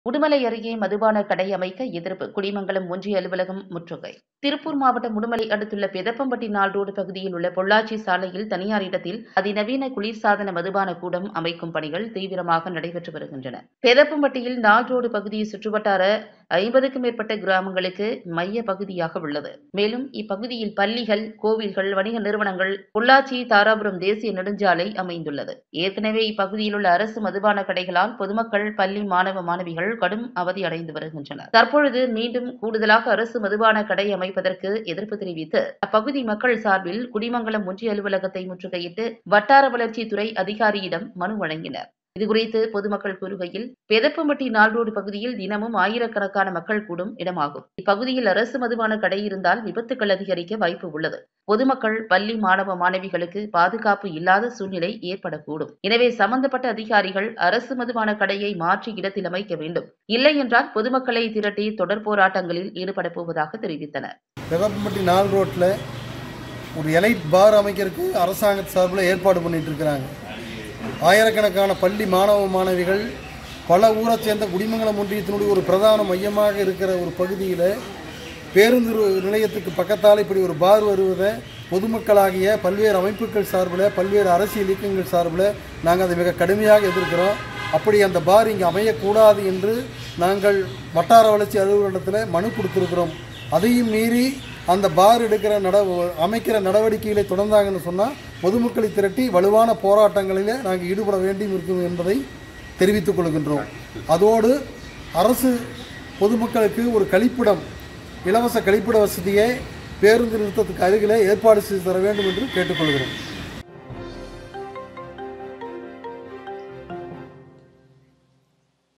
உடுமலை அருகே மதுபான கடை அமைக்க எதிர்ப்பு குடிமங்கலம் ஒன்றிய அலுவலகம் முற்றுகை திருப்பூர் மாவட்டம் உடுமலை அடுத்துள்ள பெதப்பம்பட்டி நாள் ரோடு பகுதியில் உள்ள பொள்ளாச்சி சாலையில் தனியார் இடத்தில் அதிநவீன குளிர்சாதன மதுபான கூடம் அமைக்கும் பணிகள் தீவிரமாக நடைபெற்று வருகின்றன பெதப்பம்பட்டியில் நாள் ரோடு பகுதி சுற்றுவட்டார ஐம்பதுக்கும் மேற்பட்ட கிராமங்களுக்கு மைய பகுதியாக உள்ளது மேலும் இப்பகுதியில் பள்ளிகள் கோவில்கள் வணிக நிறுவனங்கள் பொள்ளாச்சி தாராபுரம் தேசிய நெடுஞ்சாலை அமைந்துள்ளது ஏற்கனவே இப்பகுதியில் உள்ள அரசு மதுபான கடைகளால் பொதுமக்கள் பள்ளி மாணவ மாணவிகள் கடும் அவதி அடைந்து வருகின்றனர் தற்பொழுது மீண்டும் கூடுதலாக அரசு மதுபான கடை அமைப்பதற்கு எதிர்ப்பு தெரிவித்து அப்பகுதி மக்கள் சார்பில் குடிமங்கலம் ஒன்றிய அலுவலகத்தை முற்றுகையிட்டு வட்டார வளர்ச்சித்துறை அதிகாரியிடம் மனு வழங்கினர் இதுகுறித்து பொதுமக்கள் கூறுகையில் பெதப்பம்பட்டி நாள்ரோடு பகுதியில் தினமும் ஆயிரக்கணக்கான மக்கள் கூடும் இடமாகும் இப்பகுதியில் அரசு மதுபான கடை இருந்தால் விபத்துக்கள் அதிகரிக்க வாய்ப்பு உள்ளது பொதுமக்கள் பள்ளி மாணவ மாணவிகளுக்கு பாதுகாப்பு இல்லாத சூழ்நிலை ஏற்படக்கூடும் எனவே சம்பந்தப்பட்ட அதிகாரிகள் அரசு மதுபான கடையை மாற்றி இடத்தில் அமைக்க வேண்டும் இல்லை என்றால் பொதுமக்களை திரட்டி தொடர் போராட்டங்களில் ஈடுபட போவதாக தெரிவித்தனர் பெதப்பம்பட்டி நாள் ரோட்டில் ஒரு எலைட் பார் அமைக்கிறதுக்கு அரசாங்க சார்பில் ஏற்பாடு பண்ணிட்டு இருக்கிறாங்க ஆயிரக்கணக்கான பள்ளி மாணவ மாணவிகள் பல ஊரை சேர்ந்த குடிமங்கலம் ஒன்றியத்தினுடைய ஒரு பிரதான மையமாக இருக்கிற ஒரு பகுதியில் பேருந்து நிலையத்துக்கு பக்கத்தால் இப்படி ஒரு பார் வருவதை பொதுமக்களாகிய பல்வேறு அமைப்புகள் சார்பில் பல்வேறு அரசியல் இயக்கங்கள் சார்பில் நாங்கள் அதை மிக கடுமையாக எதிர்க்கிறோம் அப்படி அந்த பார் இங்கே அமையக்கூடாது என்று நாங்கள் வட்டார வளர்ச்சி அலுவலகத்தில் மனு கொடுத்துருக்கிறோம் அதையும் மீறி அந்த பார் எடுக்கிற நட அமைக்கிற நடவடிக்கைகளை தொடர்ந்தாங்கன்னு சொன்னால் பொதுமக்களை திரட்டி வலுவான போராட்டங்களில் நாங்கள் ஈடுபட வேண்டியும் இருக்கும் என்பதை தெரிவித்துக் கொள்கின்றோம் அதோடு அரசு பொதுமக்களுக்கு ஒரு கழிப்பிடம் இலவச கழிப்பிட வசதியை பேருந்து நிறுத்தத்துக்கு அருகிலே ஏற்பாடு செய்து தர வேண்டும் என்று கேட்டுக்கொள்கிறோம்